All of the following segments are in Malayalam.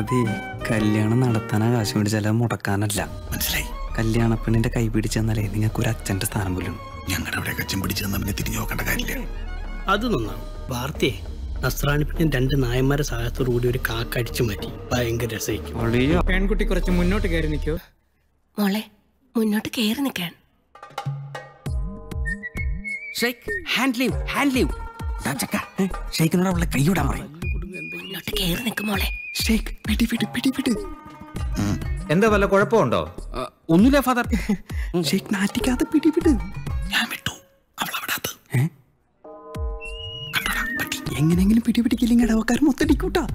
അതെ കല്യാണം നടത്താനാ കാശ് മേടിച്ചാൽ അത് മുടക്കാനല്ല മനസ്സിലായി കല്യാണ പെണ്ണിന്റെ കൈ പിടിച്ചെന്നാലേ നിങ്ങൾക്ക് ഒരു അച്ഛന്റെ സ്ഥാനം പോലും ഞങ്ങളുടെ അവിടെ കച്ചം പിടിച്ചു തന്ന പിന്നെ തിരിഞ്ഞു നോക്കേണ്ട കാര്യമില്ല അത് നന്നാവും വാർത്തയെ നസ്രാണി പിന്നെ രണ്ട് നായന്മാരെ സഹായത്തോടു കൂടി ഒരു കാക്ക അടിച്ചു മാറ്റി ഭയങ്കര രസമായിരിക്കും പെൺകുട്ടി കുറച്ച് മുന്നോട്ട് കയറി നിൽക്കൂ മോളെ മുന്നോട്ട് കയറി നിൽക്കാൻ shake hand leave hand leave ഷെയ്ക്കിനോട് അവളെ കൈവിടാൻ പറയും മുന്നോട്ട് കയറി നിൽക്കും മോളെ ഷെയ്ക്ക് പിടി പിടി പിടി പിടി എന്താ വല്ല കുഴപ്പമുണ്ടോ ഒന്നുമില്ല ഫാദർ ഷെയ്ക്ക് നാറ്റിക്കാതെ പിടി പിടി ഞാൻ വിട്ടു അവൾ അവിടെ അത് കണ്ടോടാ പറ്റി എങ്ങനെയെങ്കിലും പിടി പിടിക്കില്ലെങ്കിൽ ഇടവക്കാർ മൊത്തടിക്കൂട്ടാ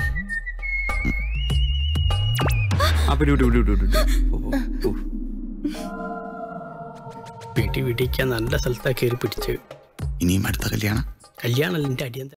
ആ പിടി പിടി പിടി പിടി പിടി ഓ, ഓ, ഓ. പിടി പിടിക്കാൻ നല്ല സ്ഥലത്താ കയറി പിടിച്ച് ഇനിയും അടുത്ത കല്യാണം കല്യാണം എന്റെ അടിയന്തര